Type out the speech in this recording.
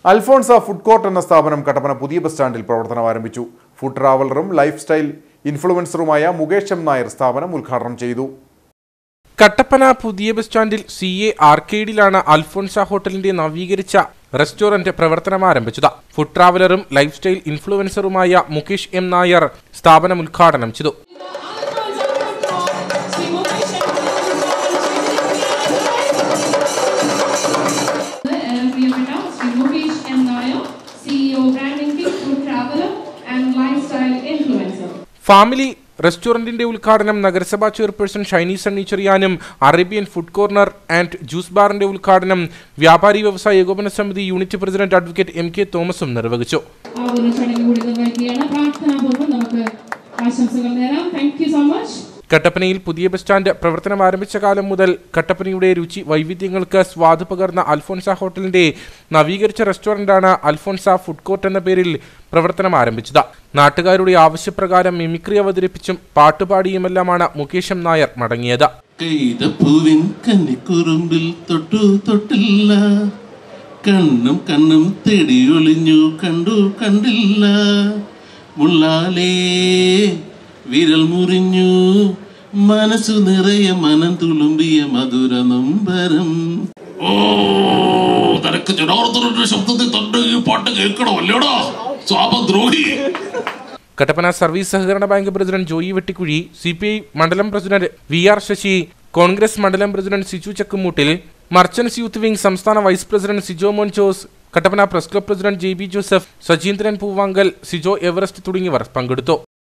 Alphonsa food court എന്ന സ്ഥാപനം കട്ടപ്പന പുതിയ ബസ് സ്റ്റാൻഡിൽ പ്രവർത്തനം ആരംഭിച്ചു ഫുഡ് ട്രാവലറും ലൈഫ് സ്റ്റൈൽ ഇൻഫ്ലുവൻസറുമായ മുകേഷ് എം നായർ സ്ഥാപനം ഉദ്ഘാടനം ചെയ്തു കട്ടപ്പന പുതിയ ബസ് സ്റ്റാൻഡിൽ സി എ ആർക്കേഡിലാണ് അൽഫോൺസ ഹോട്ടലിന്റെ നവീകരിച്ച റെസ്റ്റോറന്റ് പ്രവർത്തനം ആരംഭിച്ചത് ഫുഡ് ട്രാവലറും ലൈഫ് സ്റ്റൈൽ ഇൻഫ്ലുവൻസറുമായ മുകേഷ് എം നായർ സ്ഥാപനം ഉദ്ഘാടനം ചെയ്തു പ്രിയപ്പെട്ട Shri Mukesh M Nair CEO branding kit food traveller and lifestyle influencer family റെസ്റ്റോറന്റിന്റെ ഉദ്ഘാടനം നഗരസഭാ ചെയർപേഴ്സൺ ഷൈനി സണ്ണി ചെറിയാനും Arabian food corner and juice ബാറിന്റെ ഉദ്ഘാടനം വ്യാപാരി വ്യവസായ ഏകോപന സമിതി unit president advocate M K തോമസും നിർവഹിച്ചു ആ ഒരു ചടങ്ങ് കൂടി നിർവഹിക്കുകയാണ് പ്രാർത്ഥനാപൂർവ്വം നമുക്ക് ആശംസകൾ നേരാം താങ്ക് യു സോ മച്ച് കട്ടപ്പനയിൽ പുതിയ ബസ് സ്റ്റാൻഡ് പ്രവർത്തനം ആരംഭിച്ച കാലം മുതൽ കട്ടപ്പനയുടെ രുചി വൈവിധ്യങ്ങൾക്ക് സ്വാദ് പകർന്ന അൽഫോൺസ ഹോട്ടലിന്റെ നവീകരിച്ച റെസ്റ്റോറന്റാണ് അൽഫോൺസ ഫുഡ് കോർട്ട് എന്ന പേരിൽ പ്രവർത്തനം ആരംഭിച്ചത് നാട്ടുകാരുടെ ആവശ്യപ്രകാരം മിമിക്രി അവതരിപ്പിച്ചും പാട്ടുപാടിയുമെല്ലാമാണ് മുകേഷ് എം നായർ മടങ്ങിയത് കൈതപ്പൂവിൻ കന്നിക്കുറുമ്പിൽ തൊട്ടു തൊട്ടില്ല കണ്ണും കണ്ണും തേടി ഒളിഞ്ഞു കണ്ടു കണ്ടില്ല മുള്ളാലേ വിരൽ മുറിഞ്ഞു മനസ്സു നിറയെ മനം തുളുമ്പിയ മധുര നൊമ്പരം ഓ നിനക്ക് ജനാർദ്ദനന്റെ ശബ്ദത്തിൽ തന്നെ ഈ പാട്ട് കേൾക്കണമല്ലോടാ സ്വാപദ്രോഹി കട്ടപ്പന സർവീസ് സഹകരണ bank president Joy Vettikuzhy C P I മണ്ഡലം president V R Sasi Congress മണ്ഡലം president Siju Chakkumoottil merchants youth wing സംസ്ഥാന vice president Sijo Mon Jose Kattappana press club president J B Joseph Sajeendran Poovankal Sijo Everest തുടങ്ങിയവർ പങ്കെടുത്തു